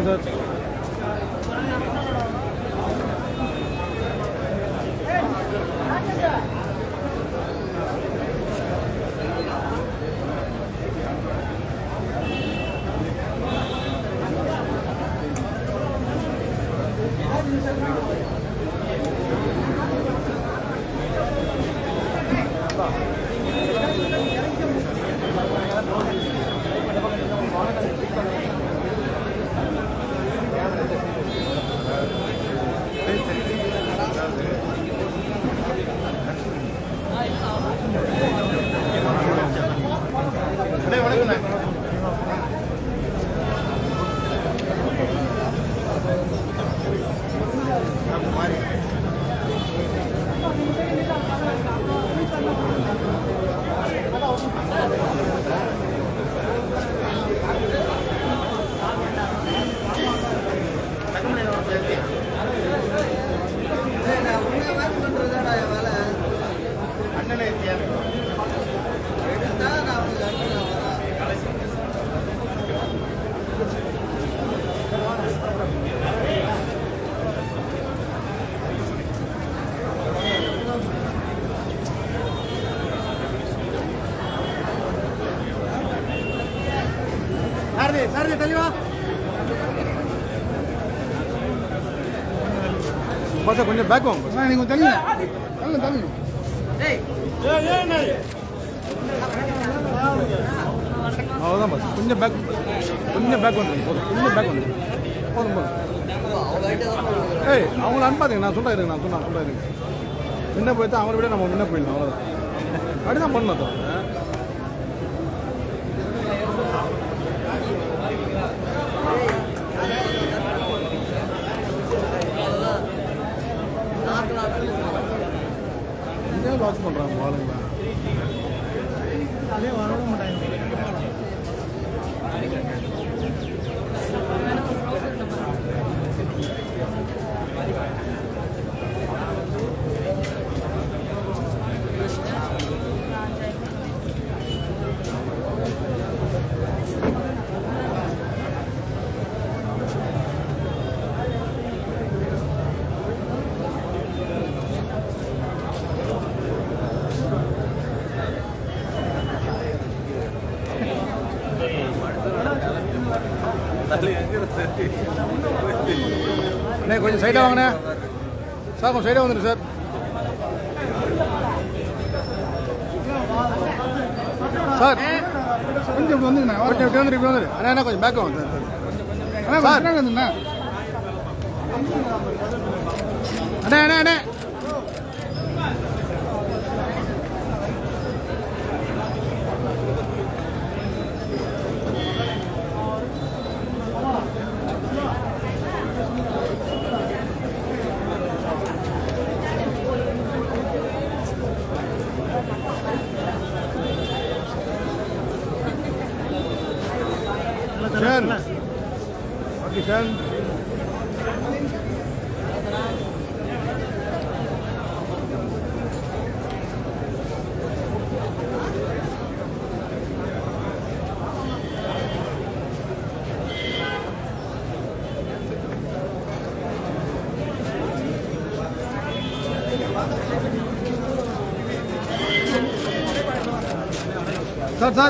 வாங்க சார் சாரதி சாரதி தெளிவா பாசா கொஞ்சம் பேக் வாங்க நீங்க தள்ளுங்க தள்ளுங்க தள்ளுங்க அவ்வளோதான் பாஸ் கொஞ்சம் பேக் கொஞ்சம் பேக் வந்துருங்க போதும் கொஞ்சம் பேக் வந்துருங்க போதும் போதும் ஏய் அவங்கள அனுப்பாதீங்க நான் சொல்கிறேன் இருங்க நான் சொன்னா சொல்கிறேன் இருங்க முன்ன போய்த்தா அவங்கள விட நம்ம முன்ன போயிடலாம் அவ்வளோதான் அப்படிதான் பண்ணணும் தவிர இங்கே வாட்ச் பண்ணுறாங்க ஆளுங்களா வரவிட மாட்டாங்க அண்ணே கொஞ்சம் சைடாக வாங்கண்ணே சார் கொஞ்சம் சைடாக வந்துடுங்க சார் சார் கொஞ்சம் இப்படி வந்துங்கண்ணா கொஞ்சம் இப்படி வந்துரு இப்படி வந்துரு அண்ணா அண்ணா கொஞ்சம் பேக் வாங்க சார் சார் வந்துங்கண்ணா அண்ணா அண்ணா அண்ணா Shan. Okay, Shan. Sir, sir.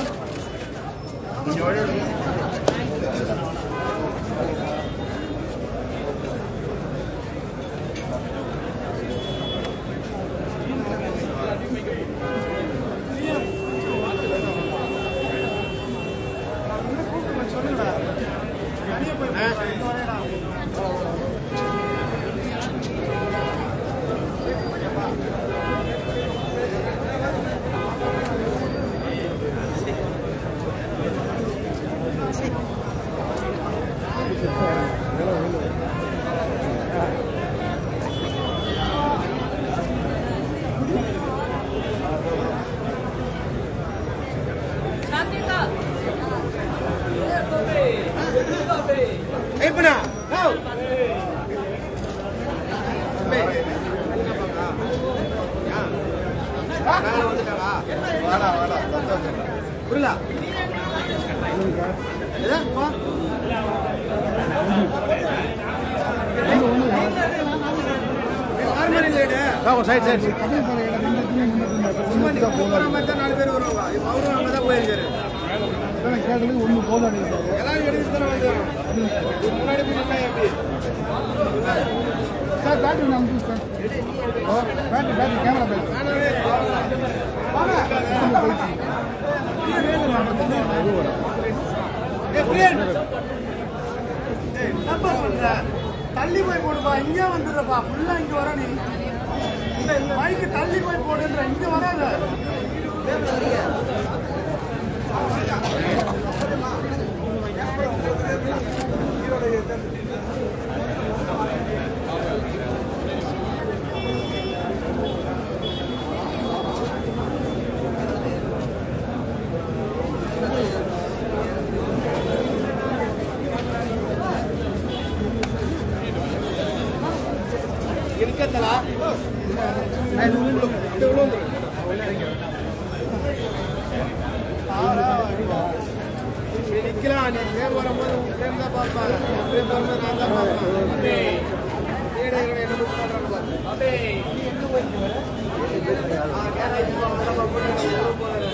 புரியல சைட் சைட் கேட்டதுக்கு ஒன்று போதும் சார் பேட்டரி நான் சார் ஓ பேட்டரி பேட்டரி கேமரா பேட்டரி தள்ளி போய் போடுப்பா இங்க வந்துடுறப்பா ஃபுல்லா இங்க வர நீ இந்த மைக்கு தள்ளி போய் போடுன்ற இங்க வராத நிக்கலாம் நீ பேர் வரும்போது உன் பேர் தான் பார்ப்பாங்க என் பேர் வரும்போது நான் தான் பார்ப்பேன் என்ன புக் பண்றேன்னு பாரு ஆ, கேரேஜ் போறோம், நம்ம போய் போறோம்.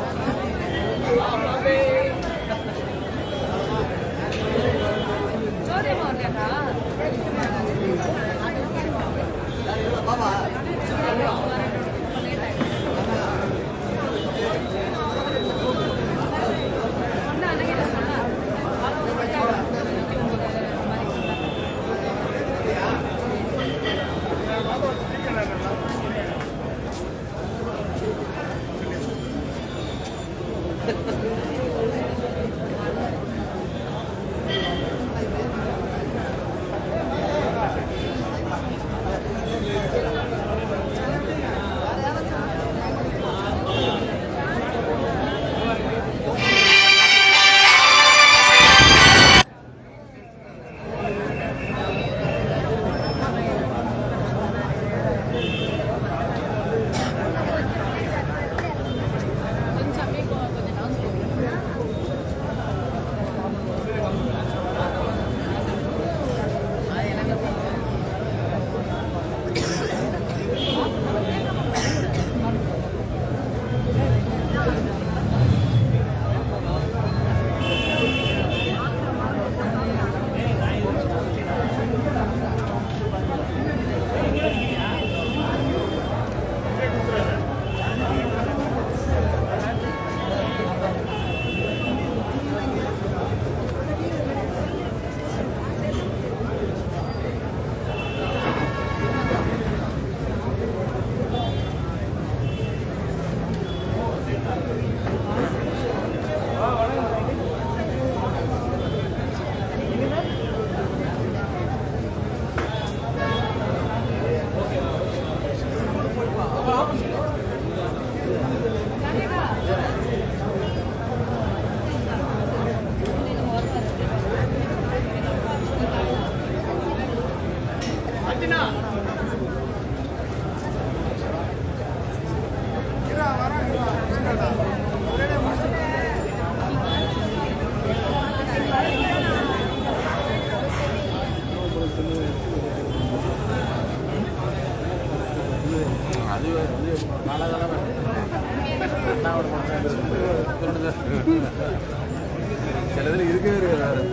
சிலதுல இருக்கவே இருக்காது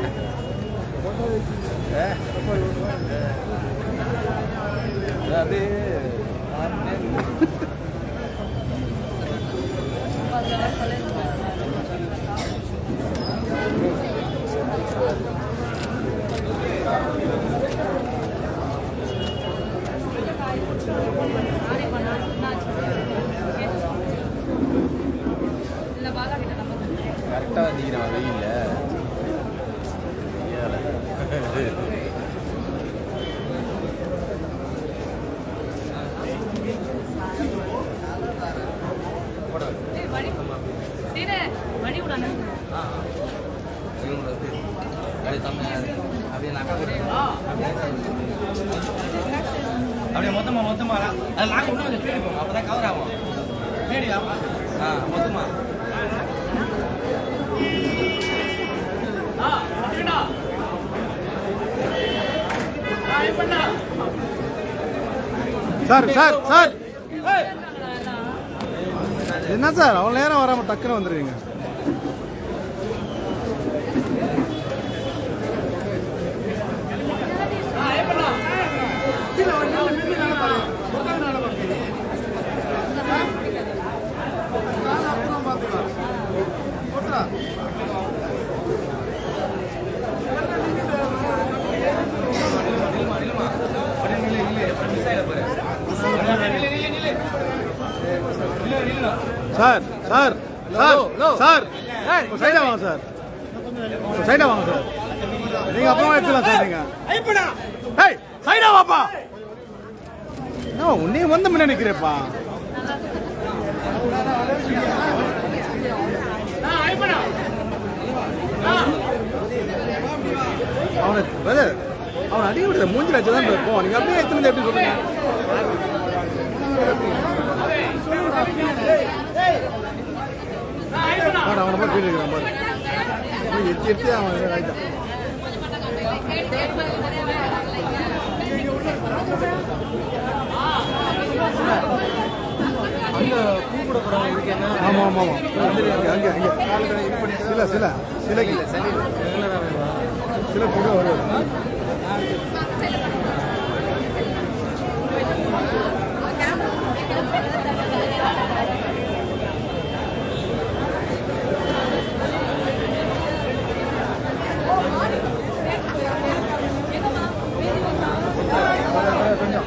அது இல்ல பாலா கிட்ட நம்பர் கரெக்டாக வந்திக்கிறேன் வெயில்ல ஏய் வழி சீனே வழி விடானே அப்படியே மொத்தமா மொத்தமா அது நாங்க ஒண்ணு கொஞ்சம் தேடி போங்க அப்பதான் கவர் ஆகும் சார் சார் சார் என்ன சார் அவ்வளோ நேரம் வராம டக்குன்னு வந்துடுவீங்க சார் சார் சார் சார் சைடா வாங்க சார் சைடா வாங்க சார் நீங்க அப்புறமா எடுத்துலாம் சார் நீங்க ஏய் சைடா வாப்பா என்ன நீ வந்து முன்ன நிக்கிறேப்பா அவனை brother, அவனை அடி விடுற மூஞ்சில வச்சுதான் இருக்கும் நீங்க அப்படியே எடுத்து வந்து எப்படி சொல்லுங்க பாரு, அவனை போய் கீழே இருக்கிறான் பாரு போய் எத்தி எத்தி அவன் இதை ஆயிட்டான் ஆமா ஆமா ஆமா அங்க அங்க அங்க சில சில சிலைக்கு சில கூட வருவாரு கொஞ்சம்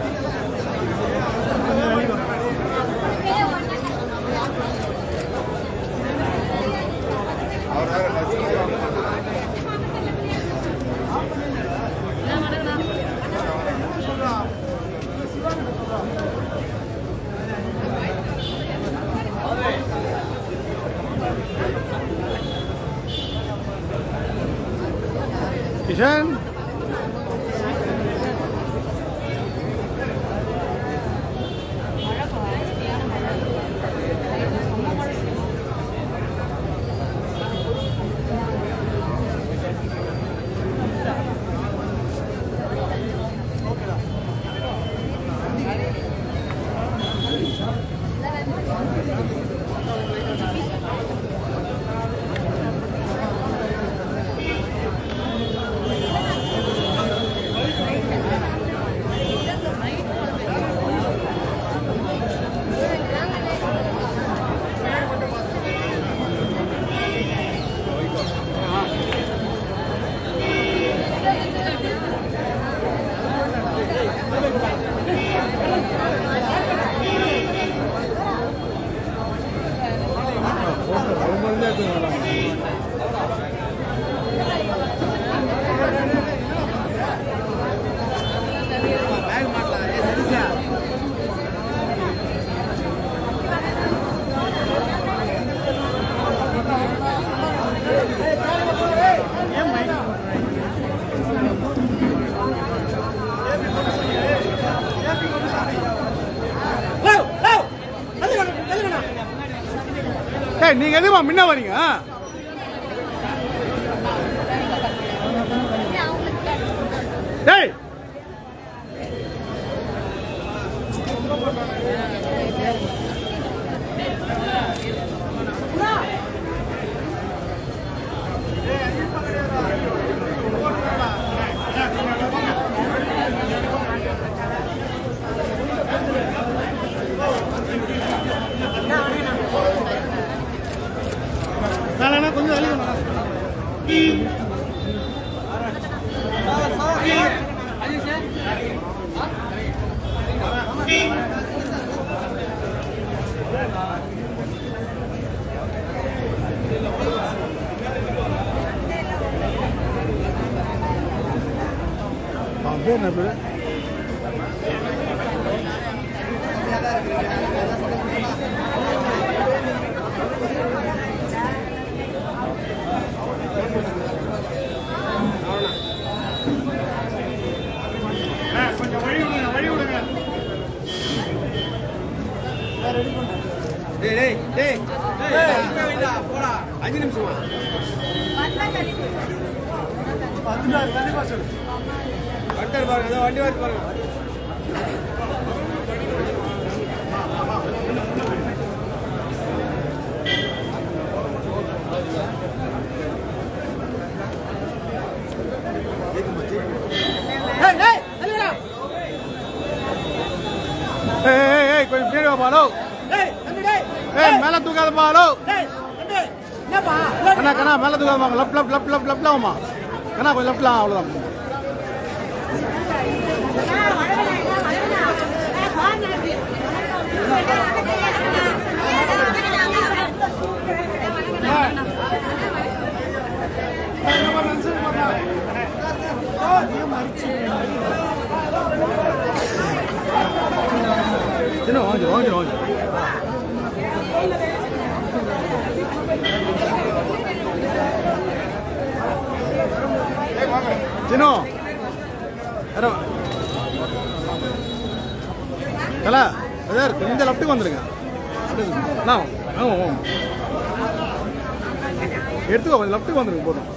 கிஷன் ஏய் நீங்க எதுமா முன்ன வரீங்க டேய் நானா கொஞ்சம் வெளியே அவன் பேர் என்ன பேரு கொஞ்சம் வழி விடுங்க வழி விடுங்க ரெடி பண்ண அஞ்சு நிமிஷமா வண்டர் பாருங்க ஏதோ வண்டி வந்து பாருங்க ஏய் ஏய் ஏய் கொஞ்சம் பின்னாடி வாப்பா ஹலோ ஏய் மேல தூக்காதப்பா ஹலோ கண்ணா கண்ணா மேல தூக்காதப்பா லெஃப்ட் லெஃப்ட் லெஃப்ட் லெஃப்ட் லெஃப்ட்ல வாமா கண்ணா கொஞ்சம் லெஃப்ட்ல அவ்வளவுதான் சின்ன வாங்க வாங்க வாங்க சின்னோ யாரோ தல சார் கொஞ்சம் லெஃப்ட்டுக்கு வந்துருங்க நான் ஆ ஆ எடுத்துக்கோ கொஞ்சம் லெஃப்ட்டுக்கு வந்துருங்க போதும்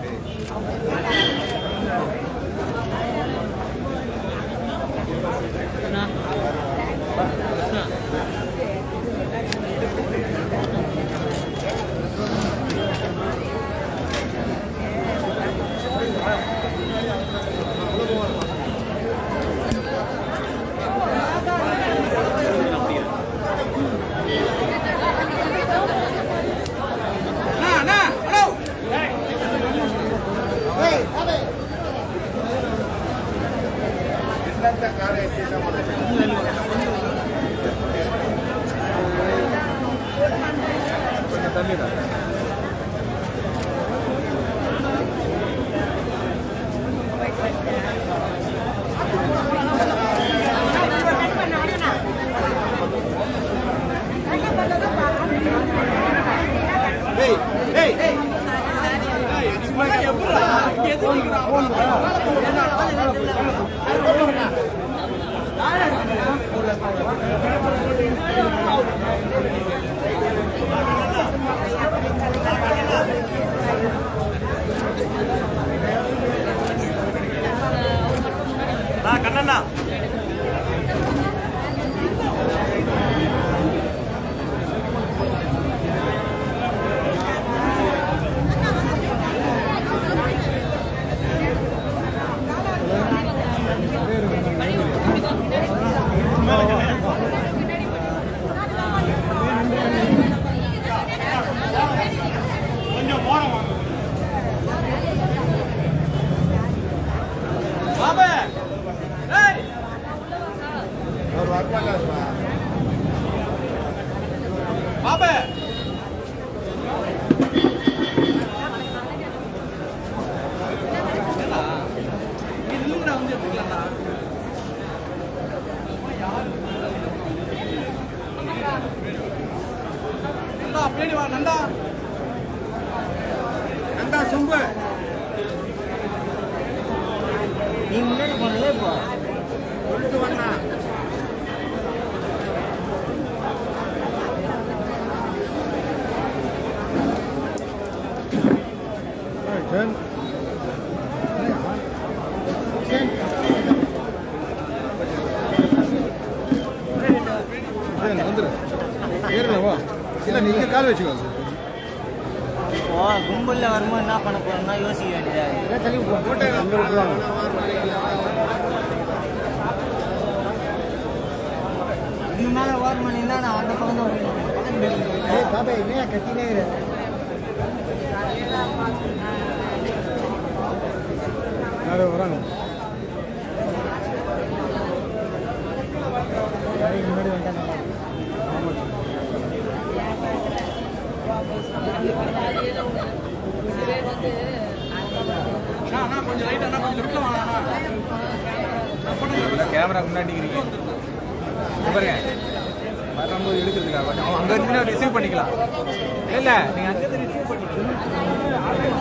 கொஞ்சம் தள்ளிடா கண்ணண்ணா பாபா பின்னாடி வா நந்தா நந்தா சொம்பு நீ முன்னாடி போனல இப்போ கொண்டு வந்தா Ten. Ten, வந்துரு ஏறுங்க வா இல்ல நீங்க கால் வச்சுக்கோ இப்போ கும்பல்ல வரும்போது என்ன பண்ண போறோம்னா யோசிக்க வேண்டியதா தள்ளி அங்க விட்டுருவாங்க இது மேல ஓரமா நின்னா நான் அந்த பக்கம் தான் ஓடிடுவேன் பாபா என்ன கத்தினே யாரும் வராங்க முன்னாடி வந்துட்டேன் ஆமா கொஞ்சம் லைட்டா அண்ணா, கொஞ்சம் லெஃப்ட்ல வாங்க கேமரா முன்னாடி இருக்கிறீங்க இங்க பாருங்க வரும்போது எடுக்கிறதுக்காக கொஞ்சம் அவன் அங்க இருந்து ரிசீவ் பண்ணிக்கலாம் இல்ல இல்ல நீங்க அங்க இருந்து ரிசீவ் பண்ணிக்கலாம்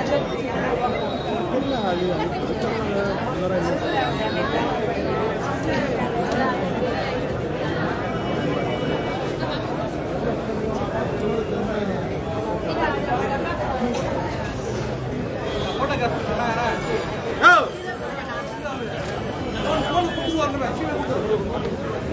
ஏய்!